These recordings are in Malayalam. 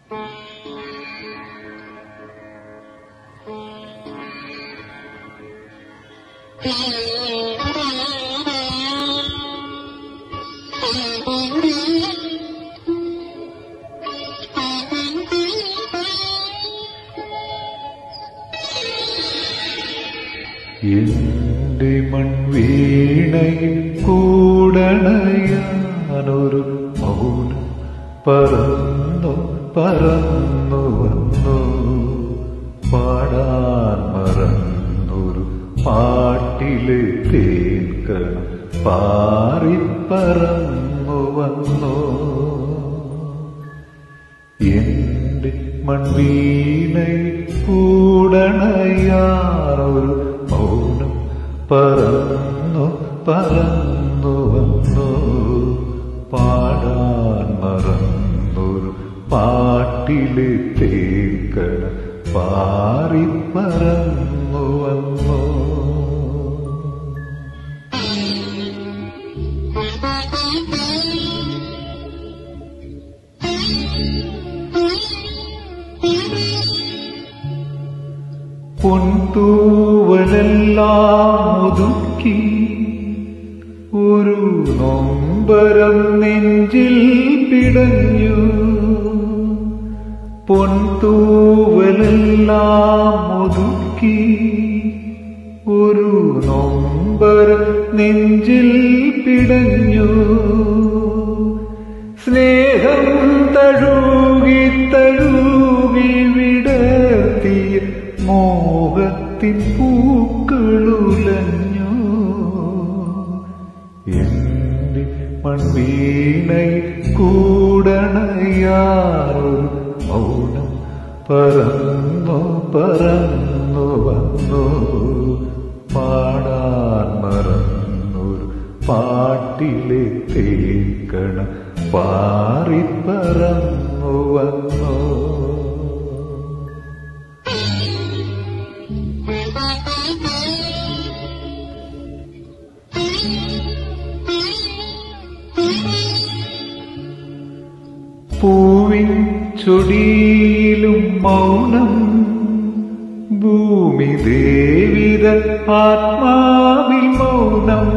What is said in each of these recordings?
എന്റെ മൺവീണയിൽ കൂടണയാനൊരു മൗനം പറന്നു പറന്നു വന്നു പാടാൻ മറന്നൊരു പാട്ടിലെ കേൾക്കണം പാറിപ്പറന്നു വന്നു എന്റെ മൺവീണയിൽ കൂടണയാറൊരു മൗനം പറന്നു പറന്നു വന്നു പാടാൻ മറന്നൊരു പാട്ടിലെ തേക്കണ പാറിപ്പറന്നു വന്നു പൊൻതൂവലെല്ലാം ഒതുക്കി ഒരു നൊമ്പരം നെഞ്ചിൽ പിടഞ്ഞു പൊൻതൂവലെല്ലാം ഒതുക്കി ഒരു നൊമ്പരം നെഞ്ചിൽ പിടഞ്ഞു സ്നേഹം തഴുകി തഴുകി വിടർത്തിയ മോഹത്തിൻ പൂക്കളുലഞ്ഞു എന്റെ മൺവീണയിൽ കൂടണയാറൊരു മൗനം പറന്നു പറന്നു വന്നു പാടാൻ മറന്നൊരു പാട്ടിലെ തേക്കണ പാറിപ്പറന്നു വന്നു പൂവിൻ ചൊടിയിലും മൗനം ഭൂമി ദേവിത ആത്മാവിൽ മൗനം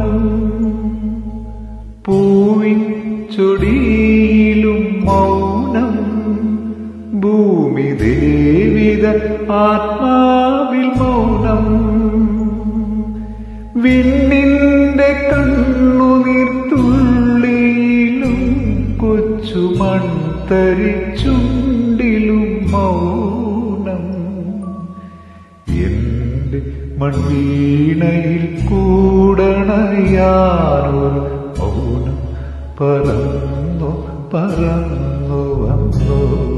പൂവിൻ ചൊടിയിലും മൗനം ഭൂമി ദേവിത ആത്മാവിൽ മൗനം വിണ്ണിന്റെ കണ്ണുനീർത്തുള്ളിയിലും കൊച്ചു മൺതരിച്ചുണ്ടിലും മൗനം എന്റെ മൺവീണയിൽ കൂടണയാനൊരു മൗനം പറന്നു പറന്നു വന്നു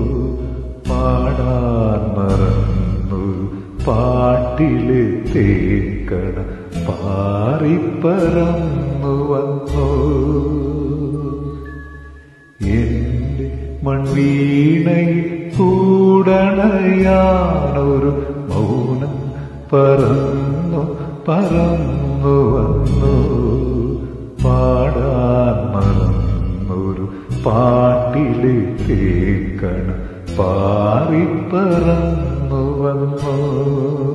പാടാൻ മറന്നൊരു പാട്ടിലെ തേക്കണ പാറിപ്പറന്നു വന്നു എന്റെ മൺവീണയിൽ കൂടണയാനൊരു മൗനം പറന്നു പറന്നു വന്നു പാടാൻ മറന്നൊരു പാട്ടിലെ കേൾക്കണ പാറിപ്പറന്നു വന്നു